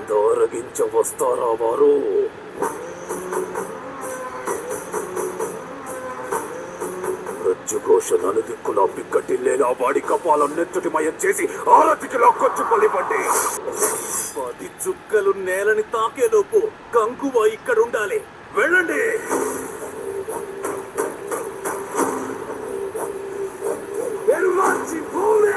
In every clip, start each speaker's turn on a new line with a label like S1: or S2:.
S1: దారగించ వస్తారా వారు మృత్యుఘోష నలుదిక్కులా పిక్కటిల్లేలా వాడి కపాలం నెత్తుటిమయం చేసి ఆరతికి లాక్కొచ్చు పలిపండి పది చుక్కలు నేలని తాకేలోపు కంకువ ఇక్కడ ఉండాలి వెళ్ళండి పెరుమాచి భూమి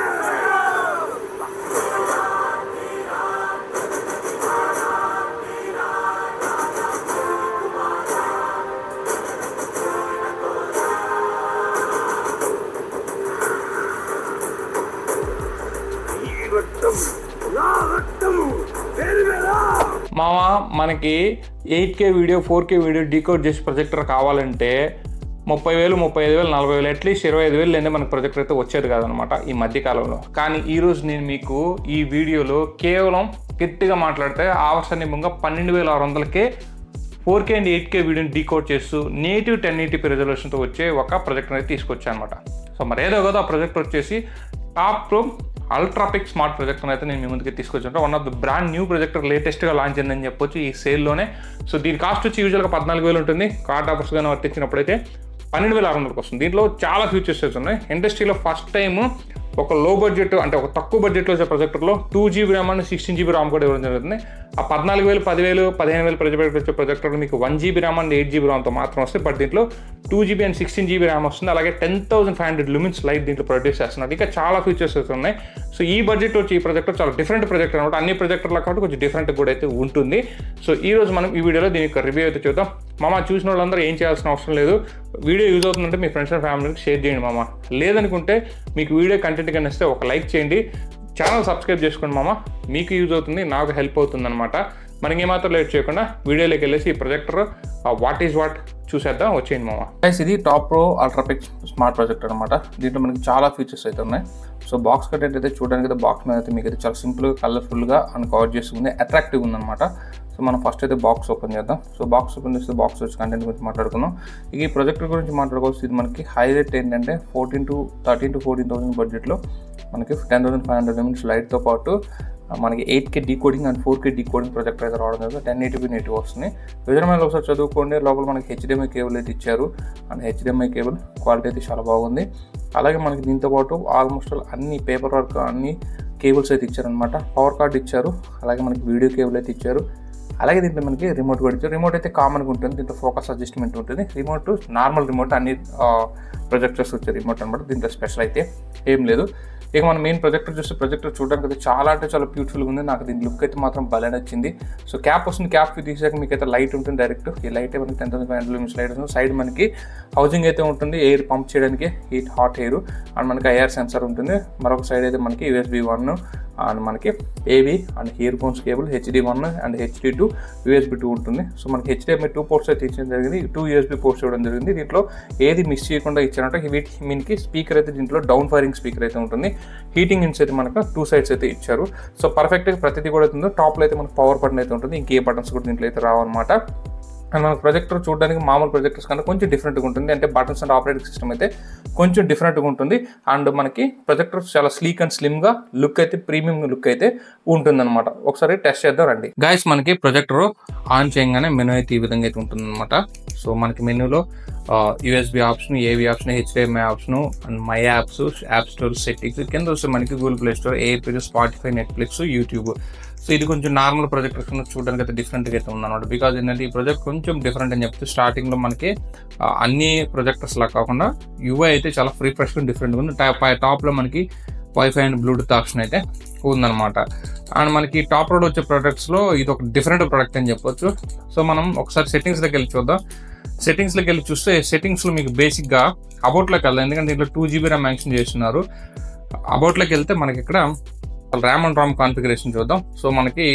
S1: ఈ రక్తం నా రక్తము పెరిగేలా
S2: మామ మనకి eight K video four K video decode చేసి ప్రొజెక్టర్ కావాలంటే ముప్పై వేలు ముప్పై ఐదు వేలు నలభై వేలు అట్లీస్ట్ ఇరవై ఐదు వేలు లేదా మనకు ప్రొజెక్టర్ అయితే వచ్చేది కాదనమాట ఈ మధ్య కాలంలో కానీ ఈరోజు నేను మీకు ఈ వీడియోలో కేవలం గట్టిగా మాట్లాడితే ఆవర్షణీయంగా పన్నెండు వేల ఆరు వందలకే four K and eight K వీడియోని డీకోడ్ చేస్తూ నేటివ్ టెన్ ఎయిటీపీ రెజల్యూషన్తో వచ్చే ఒక ప్రొజెక్టర్ అయితే తీసుకొచ్చాను అనమాట సో మరి ఏదో కదా ఆ ప్రొజెక్టర్ వచ్చేసి టాప్ అల్ట్రాపిక్ స్మార్ట్ ప్రొజెక్టర్ అయితే నేను మీ ముందుకి తీసుకొచ్చాను one of the brand new projector లేటెస్ట్గా లాంచ్ అయిందని చెప్పొచ్చు ఈ సేల్లోనే సో దీని కాస్ట్ వచ్చి యూజువల్గా పద్నాలుగు వేలు ఉంటుంది కార్డ్ ఆఫర్స్ కానీ వర్తించినప్పుడైతే పన్నెండు వేల ఆరు వందలకు వస్తుంది దీంట్లో చాలా ఫీచర్స్ అయితే ఉన్నాయి ఇండస్ట్రీలో ఫస్ట్ టైం ఒక లో బడ్జెట్ అంటే ఒక తక్కువ బడ్జెట్లో వచ్చే ప్రొజెక్టర్లో two GB RAM and sixteen GB RAM కూడా ఇవ్వడం జరుగుతుంది ఆ పద్నాలుగు వేలు పదివేలు పదిహేను వేలు ప్రొజెక్టర్ వచ్చే ప్రొజెక్టర్ మీకు one GB RAM and eight GB ర్యామ్తో మాత్రం వస్తాయి బట్ దీంట్లో two GB and sixteen GB RAM వస్తుంది అలాగే ten thousand five hundred lumens light దీంట్లో ప్రొడ్యూస్ చేస్తున్నారు ఇంకా చాలా ఫీచర్స్ అయితే ఉన్నాయి సో ఈ బడ్జెట్ వచ్చి ఈ ప్రొజెక్టర్ చాలా డిఫరెంట్ ప్రొజెక్టర్ అనమాట అన్ని ప్రొజెక్టర్ల కాబట్టి కొంచెం డిఫరెంట్ కూడా అయితే ఉంటుంది సో ఈ రోజు మనం ఈ వీడియోలో దీని యొక్క రివ్యూ అయితే చూద్దాం మామ చూసిన వాళ్ళందరూ ఏం చేయాల్సిన అవసరం లేదు వీడియో యూజ్ అవుతుందంటే మీ ఫ్రెండ్స్ అండ్ ఫ్యామిలీకి షేర్ చేయండి మామ లేదనుకుంటే మీకు వీడియో కంటెంట్ కన్నా ఇస్తే ఒక లైక్ చేయండి ఛానల్ సబ్స్క్రైబ్ చేసుకోండి మామ మీకు యూజ్ అవుతుంది నాకు హెల్ప్ అవుతుంది అనమాట మనకి ఏమాత్రం లేట్ చేయకుండా వీడియోలోకి వెళ్ళేసి ఈ ప్రొజెక్టర్ వాట్ ఈజ్ వాట్ చూసేద్దాం వచ్చేయండి మామ గైస్ ఇది top pro ultrapic smart projector అనమాట దీంట్లో మనకి చాలా ఫీచర్స్ అయితే ఉన్నాయి సో బాక్స్ కంటెంట్ అయితే చూడడానికి అయితే బాక్స్ మీద అయితే మీకు అయితే చాలా సింపుల్గా కలర్ఫుల్గా అండ్ కవర్ చేస్తుంది అట్రాక్టివ్ ఉందన్నమాట సో మనం ఫస్ట్ అయితే బాక్స్ ఓపెన్ చేద్దాం సో బాక్స్ ఓపెన్ చేస్తే బాక్స్ వచ్చి కంటెంట్ గురించి మాట్లాడుకుందాం ఇక ఈ ప్రొజెక్టర్ గురించి మాట్లాడుకోవచ్చు ఇది మనకి హైలైట్ ఏంటంటే fourteen to thirteen to fourteen thousand బడ్జెట్లో మనకి ten thousand five hundred lumens లైట్తో పాటు ఆ, మనకి eight K decoding and four K decoding projector అయితే రావడం జరుగుతుంది టెన్ ఎయిటీ నెటివ్ వస్తుంది విజయమైన ఒకసారి చదువుకోండి లోపల మనకి హెచ్డిఎంఐ కేబుల్ అయితే ఇచ్చారు అండ్ హెచ్డిఎంఐ కేబుల్ క్వాలిటీ అయితే చాలా బాగుంది అలాగే మనకి దీంతో పాటు ఆల్మోస్ట్ అన్ని పేపర్ వర్క్ అన్ని కేబుల్స్ అయితే ఇచ్చారనమాట పవర్ కార్డ్ ఇచ్చారు అలాగే మనకి వీడియో కేబుల్ అయితే ఇచ్చారు అలాగే దీంట్లో మనకి రిమోట్ కూడా ఇచ్చారు రిమోట్ అయితే కామన్గా ఉంటుంది దీంట్లో ఫోకస్ అడ్జస్ట్మెంట్ ఉంటుంది రిమోట్ నార్మల్ రిమోట్ అన్ని ప్రొజెక్టర్స్ వచ్చే రిమోట్ అనమాట దీంట్లో స్పెషల్ అయితే ఏం లేదు ఇక మన మెయిన్ ప్రొజెక్టర్ చూస్తే ప్రొజెక్టర్ చూడడానికి అయితే చాలా అంటే చాలా బ్యూటిఫుల్గా ఉంది నాకు దీని లుక్ అయితే మాత్రం భలే నచ్చింది సో క్యాప్ వస్తుంది క్యాప్ తీసాక మీకు అయితే లైట్ ఉంటుంది డైరెక్ట్ ఈ లైట్ మనకి ten thousand five hundred lumens light వస్తుంది సైడ్ మనకి హౌసింగ్ అయితే ఉంటుంది ఎయిర్ పంప్ చేయడానికి హీట్ హాట్ ఎయిర్ అండ్ మనకి ఐఆర్ సెన్సర్ ఉంటుంది మరొక సైడ్ అయితే మనకి యూఎస్బి వన్ అండ్ మనకి AV and earphones cable HD one and HD two USB two ఉంటుంది సో మనకి హెచ్డిఎంఐ టూ పోర్ట్స్ అయితే ఇచ్చడం జరిగింది టూ యూఎస్బి పోర్ట్స్ ఇవ్వడం జరిగింది దీంట్లో ఏది మిస్ చేయకుండా ఇచ్చారంటే వీటి మీనికి స్పీకర్ అయితే దీంట్లో డౌన్ ఫైరింగ్ స్పీకర్ అయితే ఉంటుంది హీటింగ్ ఇన్స్ అయితే మనకు టూ సైడ్స్ అయితే ఇచ్చారు సో పర్ఫెక్ట్గా ప్రతిదీ కూడా అవుతుంది టాప్లో అయితే మనకు పవర్ బటన్ అయితే ఉంటుంది ఇంకే బటన్స్ కూడా దీంట్లో అయితే రావన్నమాట అండ్ మన ప్రొజెక్టర్ చూడడానికి మామూలు ప్రొజెక్టర్స్ కన్నా కొంచెం డిఫరెంట్గా ఉంటుంది అంటే బటన్స్ అండ్ ఆపరేటింగ్ సిస్టమ్ అయితే కొంచెం డిఫరెంట్గా ఉంటుంది అండ్ మనకి ప్రొజెక్టర్ చాలా స్లీక్ అండ్ స్లిమ్గా లుక్ అయితే ప్రీమియం లుక్ అయితే ఉంటుందన్నమాట ఒకసారి టెస్ట్ చేద్దాం రండి గాయస్ మనకి ప్రొజెక్టర్ ఆన్ చేయగానే మెనూ అయితే ఈ విధంగా అయితే ఉంటుందన్నమాట సో మనకి మెనూలో USB option AV option HDMI option and my apps app store settings కింద వస్తే మనకి గూగుల్ ప్లే స్టోర్ ఏపీ స్పాటిఫై నెట్ఫ్లిక్స్ యూట్యూబ్ సో ఇది కొంచెం నార్మల్ ప్రొజెక్ట్ కన్నా చూడడానికి అయితే డిఫరెంట్గా అయితే ఉందన్నమాట బికాజ్ ఏంటంటే ఈ ప్రాజెక్ట్ కొంచెం డిఫరెంట్ అని చెప్తే స్టార్టింగ్లో మనకి ఆ, అన్ని ప్రొజెక్టర్స్ లా కాకుండా యూఐ అయితే చాలా ఫ్రీ ఫ్రెష్గా డిఫరెంట్గా ఉంది టా- పై టాప్లో మనకి వైఫై అండ్ బ్లూటూత్ ఆప్షన్ అయితే ఉందన్నమాట అండ్ మనకి టాప్ రోడ్ వచ్చే ప్రొడక్ట్స్లో ఇది ఒక డిఫరెంట్ ప్రొడక్ట్ అని చెప్పొచ్చు సో మనం ఒకసారి సెట్టింగ్స్లోకి వెళ్ళి చూద్దాం సెట్టింగ్స్లోకి వెళ్ళి చూస్తే సెట్టింగ్స్లో మీకు బేసిక్గా అబౌట్లోకి వెళ్దాం ఎందుకంటే దీంట్లో టూ జీబీ ర్యామ్ మెన్షన్ చేస్తున్నారు అబౌట్లోకి వెళ్తే మనకి ఇక్కడ ర్యామ్ అండ్ రామ్ కాన్ఫిగరేషన్ చూద్దాం సో మనకి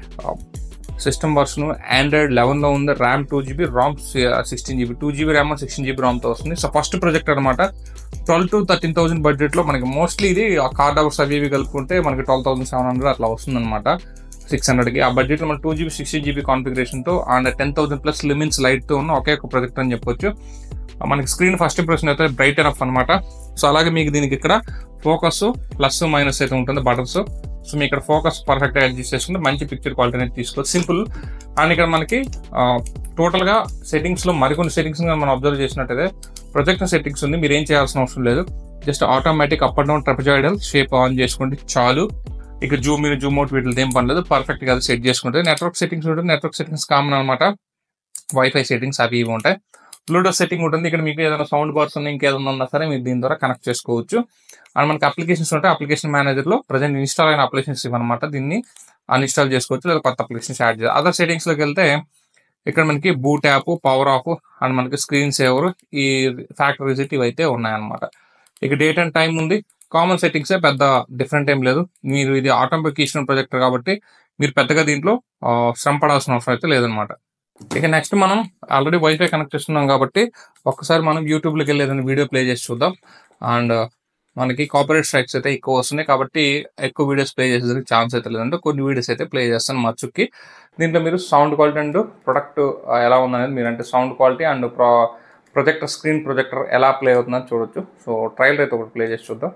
S2: సిస్టమ్ వర్షన్ ఆండ్రాయిడ్ లెవెన్లో ఉంది RAM two GB ROM sixteen GB two GB RAM sixteen GB రామ్తో వస్తుంది సో ఫస్ట్ ప్రాజెక్ట్ అనమాట ట్వెల్వ్ టు థర్టీన్ థౌసండ్ బడ్జెట్లో మనకి మోస్ట్లీ ఇది ఆ కార్డ్ అవర్స్ అవి ఇవి కలుపుకుంటే మనకి ట్వెల్వ్ థౌసండ్ సెవెన్ హండ్రెడ్ అట్లా వస్తుందన్నమాట సిక్స్ హండ్రెడ్కి ఆ బడ్జెట్లో మన టూ జీబీ సిక్స్టీన్ జీబీ కాన్ఫిగరేషన్తో and ten thousand plus lumens లైట్తో ఉన్న ఒకే ఒక ప్రాజెక్ట్ అని చెప్పొచ్చు మనకి స్క్రీన్ ఫస్ట్ ఇంప్రెషన్ అయితే బ్రైట్ ఎనఫ్ అనమాట సో అలాగే మీకు దీనికి ఇక్కడ ఫోకస్ ప్లస్ మైనస్ అయితే ఉంటుంది బటన్స్ సో మీ ఇక్కడ ఫోకస్ పర్ఫెక్ట్గా అడ్జస్ట్ చేసుకుంటే మంచి పిక్చర్ క్వాలిటీ అనేది తీసుకోవచ్చు సింపుల్ అండ్ ఇక్కడ మనకి టోటల్గా సెట్టింగ్స్లో మరికొన్ని సెట్టింగ్స్ మనం అబ్జర్వ్ చేసినట్టయితే ప్రొజెక్టర్ సెట్టింగ్స్ ఉంది మీరు ఏం చేయాల్సిన అవసరం లేదు just automatic up and down trapezoidal shape on చేసుకుంటే చాలు ఇక జూమ్ ఇన్ జూమ్ అవుట్ వీటితో ఏం పని లేదు పర్ఫెక్ట్ గా సెట్ చేసుకుంటే నెట్వర్క్ సెట్టింగ్స్ ఉంటుంది నెట్వర్క్ సెట్టింగ్స్ కామన్ అనమాట వైఫై సెట్టింగ్స్ అవి ఇవి ఉంటాయి బ్లూటూత్ సెట్టింగ్ ఉంటుంది ఇక్కడ మీకు ఏదైనా సౌండ్ బార్స్ ఉన్నా ఇంకేదైనా ఉన్నా సరే మీరు దీని ద్వారా కనెక్ట్ చేసుకోవచ్చు అండ్ మనకి అప్లికేషన్స్ ఉంటాయి అప్లికేషన్ మేనేజర్ లో ప్రజెంట్ ఇన్స్టాల్ అయిన అప్లికేషన్స్ ఇవన్నమాట దీన్ని అన్ఇన్స్టాల్ చేసుకోవచ్చు లేదా కొత్త అప్లికేషన్స్ యాడ్ చేయాలి అదర్ సెట్టింగ్స్ లోకి వెళ్తే ఇక్కడ మనకి boot app power off and మనకి స్క్రీన్ సేవర్ ఈ ఫ్యాక్టరీ విజిట్ ఇవైతే ఉన్నాయన్నమాట ఇక డేట్ అండ్ టైం ఉంది కామన్ సెట్టింగ్స్ పెద్ద డిఫరెంట్ ఏం లేదు మీరు ఇది ఆటోమేటికేషన్ ప్రొజెక్టర్ కాబట్టి మీరు పెద్దగా దీంట్లో ఆ, శ్రమ పడాల్సిన అవసరం అయితే లేదనమాట ఇక నెక్స్ట్ మనం ఆల్రెడీ వైఫై కనెక్ట్ చేస్తున్నాం కాబట్టి ఒక్కసారి మనం యూట్యూబ్లోకి వెళ్ళి ఏదైనా వీడియో ప్లే చేసి చూద్దాం అండ్ మనకి కాపరేట్ స్ట్రైక్స్ అయితే ఎక్కువ వస్తున్నాయి కాబట్టి ఎక్కువ వీడియోస్ ప్లే చేసేందుకు ఛాన్స్ అయితే లేదంటే కొన్ని వీడియోస్ అయితే ప్లే చేస్తాను మచ్చుకి దీంట్లో మీరు సౌండ్ క్వాలిటీ అండ్ ప్రొడక్ట్ ఎలా ఉందనేది మీరు అంటే sound quality and pro projector screen projector ఎలా ప్లే అవుతుందని చూడొచ్చు సో ట్రయల్ అయితే ఒకటి ప్లే చేసి చూద్దాం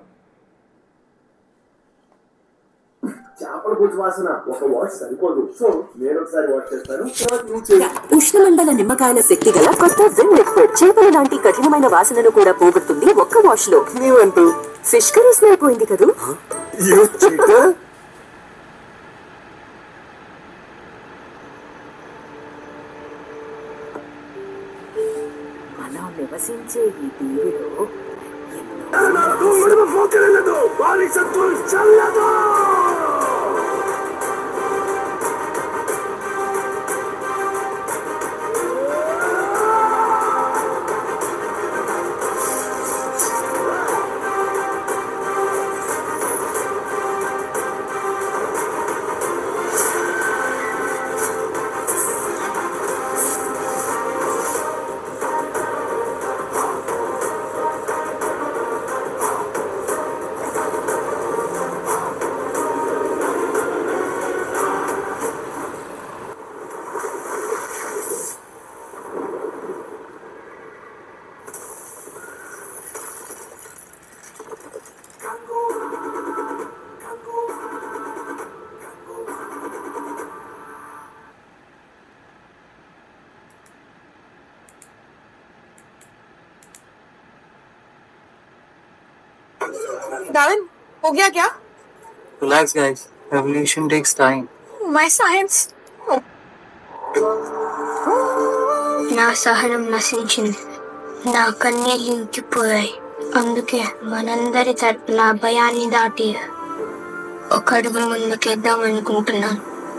S3: చేపల పులుసు వాసన ఒక వాష్ సరిపోదు సో నేను ఒకసారి వాష్ చేస్తాను తర్వాత నువ్వు చేయి
S4: ఉష్ణమండల నిమ్మకాయల శక్తి గల కొత్త విమ్ లిక్విడ్ చేపల లాంటి కఠినమైన వాసనను కూడా పోగొడుతుంది ఒక్క వాష్ లో
S3: నీవంటూ
S4: ఫిష్ కర్రీ స్మెల్ పోయింది కదూ
S3: యూ చీటర్
S4: మనం నివసించే ఈ దీవిలో ఎన్నో
S3: ఉడుము పోకెళ్ళదు వారి శత్రువు చల్లదు
S5: Darwin, हो गया क्या
S6: Relax, guys. Revolution takes time.
S5: My science.
S7: నా సహనం నశించింది నా కన్నీళ్ళు ఇంకిపోయాయి అందుకే మనందరి తరపున భయాన్ని దాటి ఒక అడుగు ముందుకేద్దాం అనుకుంటున్నాను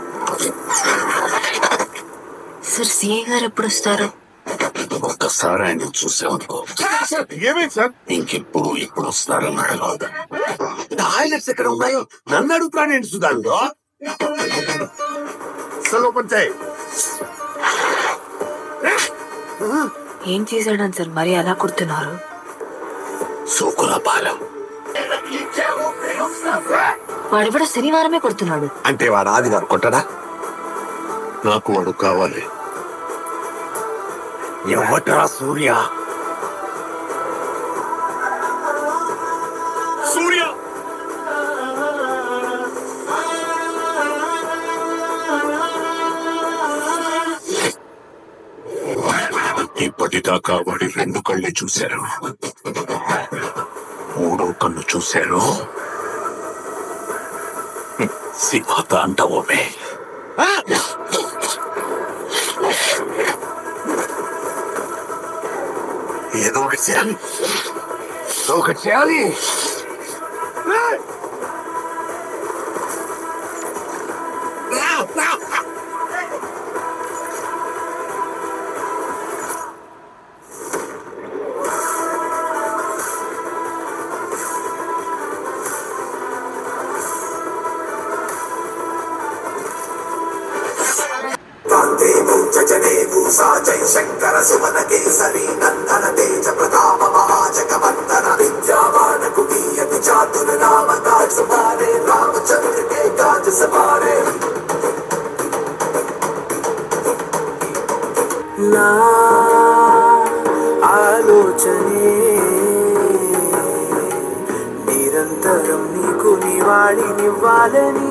S4: సార్ సిఏ గారు ఎప్పుడు వస్తారు
S8: ఒక్కసారి ఆయన చూసామనుకో
S3: ఏమైంది సార్
S8: ఇంకెప్పుడు ఇప్పుడు వస్తారని అడగదు
S3: టాయిలెట్స్ ఎక్కడ ఉన్నాయో నన్ను అడుగుతానేంటి సుధాంగో అసలు ఓపెన్ చేయి
S4: ఏం చేశాడని సార్ మరి అలా కుడుతున్నారు
S8: సోకుల పాలెం
S4: వాడు కూడా శనివారమే కొడుతున్నాడు
S3: అంటే వాడు ఆదివారం కొట్టడా
S8: నాకు వాడు కావాలి
S3: ఎవట్రా సూర్య సూర్య
S8: ఇప్పటిదాకా వాడి రెండు కళ్ళు చూశారు మూడో కన్ను చూశారు శివాత అంటవమే
S3: ఏదో ఒకటి చేయాలి ఒకటి చేయాలి జై శంకర సుమన కేసరి నందన తేజ ప్రతాప మహాజగవందన విద్యావాన కుటీయతి చాతుర నామ కాज सुधारे रामचंद्र के काज सवारे
S9: నా ఆలోచనే నిరంతరం నీకు నీ
S3: వాడినివ్వాలని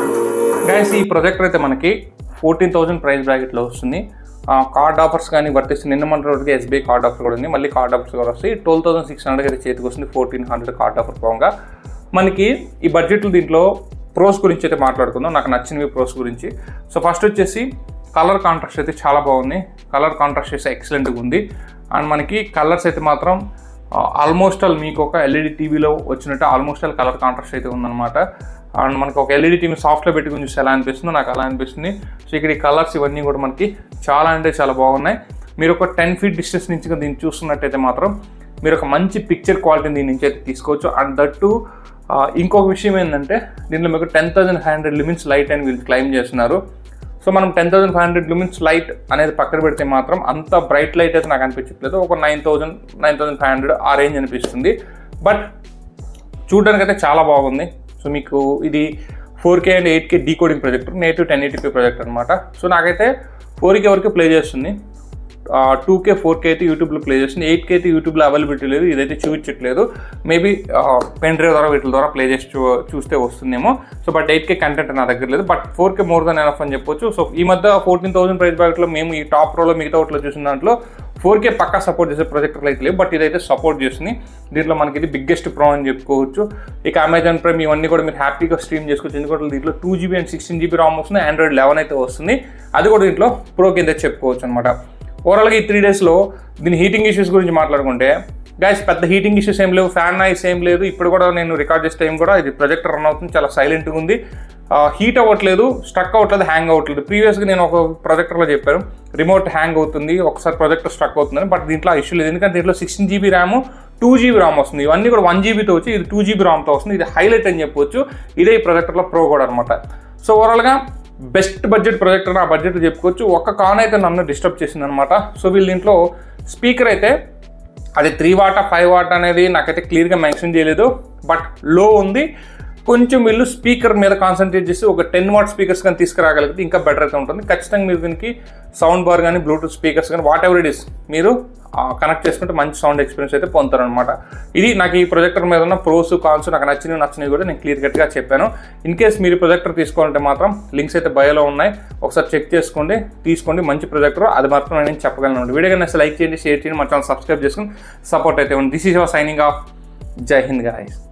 S2: గైస్ ఈ ప్రొజెక్టర్ అయితే మనకి ఫోర్టీన్ థౌసండ్ ప్రైస్ బ్రాకెట్లో వస్తుంది కార్డ్ ఆఫర్స్ కానీ వర్తిస్తుంది నిన్న మన రోజుకి ఎస్బీఐ కార్డ్ ఆఫర్ కూడా ఉంది మళ్ళీ కార్డ్ ఆఫర్స్ కూడా వస్తాయి ట్వెల్వ్ థౌసండ్ సిక్స్ హండ్రెడ్ అయితే చేతికి వస్తుంది ఫోర్టీన్ హండ్రెడ్ కార్డ్ ఆఫర్ పోగా మనకి ఈ బడ్జెట్లో దీంట్లో ప్రోస్ గురించి అయితే మాట్లాడుకుందాం నాకు నచ్చినవి ప్రోస్ గురించి సో ఫస్ట్ వచ్చేసి కలర్ కాంట్రాస్ట్ అయితే చాలా బాగుంది కలర్ కాంట్రాస్ట్ అయితే ఎక్సలెంట్గా ఉంది అండ్ మనకి కలర్స్ అయితే మాత్రం ఆల్మోస్ట్ ఆల్ మీకు ఒక ఎల్ఈడి టీవీలో వచ్చినట్టు ఆల్మోస్ట్ ఆల్ కలర్ కాంట్రాస్ట్ అయితే ఉందన్నమాట అండ్ మనకు ఒక ఎల్ఈడి టీవీ సాఫ్ట్లో పెట్టుకుని చూస్తే ఎలా అనిపిస్తుందో నాకు అలా అనిపిస్తుంది సో ఇక్కడ ఈ కలర్స్ ఇవన్నీ కూడా మనకి చాలా అంటే చాలా బాగున్నాయి మీరు ఒక టెన్ ఫీట్ డిస్టెన్స్ నుంచి కనుక దీన్ని చూస్తున్నట్టయితే మాత్రం మీరు ఒక మంచి పిక్చర్ క్వాలిటీని దీని నుంచి అయితే తీసుకోవచ్చు అండ్ దట్టు ఇంకొక విషయం ఏంటంటే దీంట్లో మీకు ten thousand five hundred lumens light అని వీళ్ళు క్లెయిమ్ చేస్తున్నారు సో మనం ten thousand five hundred lumens light అనేది పక్కన పెడితే మాత్రం అంత బ్రైట్ లైట్ అయితే నాకు అనిపించట్లేదు ఒక nine thousand nine thousand five hundred ఆ రేంజ్ అనిపిస్తుంది బట్ చూడడానికి అయితే చాలా బాగుంది సో మీకు ఇది four K and eight K decoding projector native ten eighty p projector అనమాట సో నాకైతే ఫోర్ కే వరకు ప్లే చేస్తుంది టూ కే ఫోర్ కే అయితే యూట్యూబ్లో ప్లే చేస్తుంది ఎయిట్ కే అయితే యూట్యూబ్లో అవైలబిలిటీ లేదు ఇదైతే చూపించట్లేదు మేబీ పెన్ డ్రైవ్ ద్వారా వీటి ద్వారా ప్లే చేసి చూ చూస్తే వస్తుందేమో so but eight K content నా దగ్గర లేదు but four K more than enough అని చెప్పొచ్చు సో ఈ మధ్య ఫోర్టీన్ థౌసండ్ ప్రైస్ బ్యాక్లో మేము ఈ టాప్ రోలో మిగతా వాటిలో చూసిన దాంట్లో ఫోర్ కే పక్కా సపోర్ట్ చేసే ప్రొజెక్టర్లు అయితే లేవు బట్ ఇదైతే సపోర్ట్ చేస్తుంది దీంట్లో మనకి ఇది బిగ్గెస్ట్ ప్రో అని చెప్పుకోవచ్చు ఇక అమెజాన్ ప్రైమ్ ఇవన్నీ కూడా మీరు హ్యాపీగా స్ట్రీమ్ చేసుకోవచ్చు ఎందుకంటే దీంట్లో two GB and sixteen GB ROM వస్తుంది ఆండ్రాయిడ్ లెవెన్ అయితే వస్తుంది అది కూడా దీంట్లో ప్రో కింద చెప్పుకోవచ్చు అనమాట ఓవరాల్గా ఈ త్రీ డేస్లో దీని హీటింగ్ ఇష్యూస్ గురించి మాట్లాడుకుంటే గైస్ పెద్ద హీటింగ్ ఇష్యూస్ ఏం లేవు ఫ్యాన్ నాయిస్ ఏం లేదు ఇప్పుడు కూడా నేను రికార్డ్ చేసే టైం కూడా ఇది ప్రొజెక్టర్ రన్ అవుతుంది చాలా సైలెంట్గా ఉంది హీట్ అవ్వట్లేదు స్ట్రక్ అవ్వట్లేదు హ్యాంగ్ అవ్వట్లేదు ప్రీవియస్గా నేను ఒక ప్రొజెక్టర్లో చెప్పాను రిమోట్ హ్యాంగ్ అవుతుంది ఒకసారి ప్రొజెక్టర్ స్ట్రక్ అవుతుందని బట్ దీంట్లో ఇష్యూ లేదు ఎందుకంటే దీంట్లో sixteen GB RAM two GB RAM వస్తుంది ఇవన్నీ కూడా వన్ జీబీతో వచ్చి ఇది టూ జీబీ ర్యామ్తో వస్తుంది ఇది హైలైట్ అని చెప్పొచ్చు ఇదే ఈ ప్రొజెక్టర్లో ప్రో కూడా అనమాట సో ఓవరాల్గా బెస్ట్ బడ్జెట్ ప్రొజెక్టర్ ఆ బడ్జెట్ చెప్పుకోవచ్చు ఒక్క కాన్ అయితే నన్ను డిస్టర్బ్ చేసింది అనమాట సో వీళ్ళ దీంట్లో స్పీకర్ అయితే అది త్రీ వాట్ ఫైవ్ వాట్ అనేది నాకైతే క్లియర్గా మెన్షన్ చేయలేదు బట్ లో ఉంది కొంచెం వీళ్ళు స్పీకర్ మీద కాన్సన్ట్రేట్ చేసి ఒక టెన్ వాట్ స్పీకర్స్ కానీ తీసుకురాగలిగితే ఇంకా బెటర్ అయితే ఉంటుంది ఖచ్చితంగా మీరు దీనికి సౌండ్ బార్ కానీ బ్లూటూత్ స్పీకర్స్ కానీ వాట్ ఎవర్ ఇట్ ఇస్ మీరు కనెక్ట్ చేసుకుంటే మంచి సౌండ్ ఎక్స్పీరియన్స్ అయితే పొందుతారనమాట ఇది నాకు ఈ ప్రొజెక్టర్ మీద ఉన్న ప్రోస్ కాన్స్ నాకు నచ్చినవి నచ్చినవి కూడా నేను క్లియర్ కట్గా చెప్పాను ఇన్ కేస్ మీరు ప్రొజెక్టర్ తీసుకోవాలంటే మాత్రం లింక్స్ అయితే బయోలో ఉన్నాయి ఒకసారి చెక్ చేసుకోండి తీసుకోండి మంచి ప్రొజెక్టర్ అది మాత్రం నేను చెప్పగలను వీడియో కానీ లైక్ చేయండి షేర్ చేయండి మా ఛానల్ సబ్స్క్రైబ్ చేసుకుని సపోర్ట్ అయితే ఉంది this is our signing off జై హింద్ గాయస్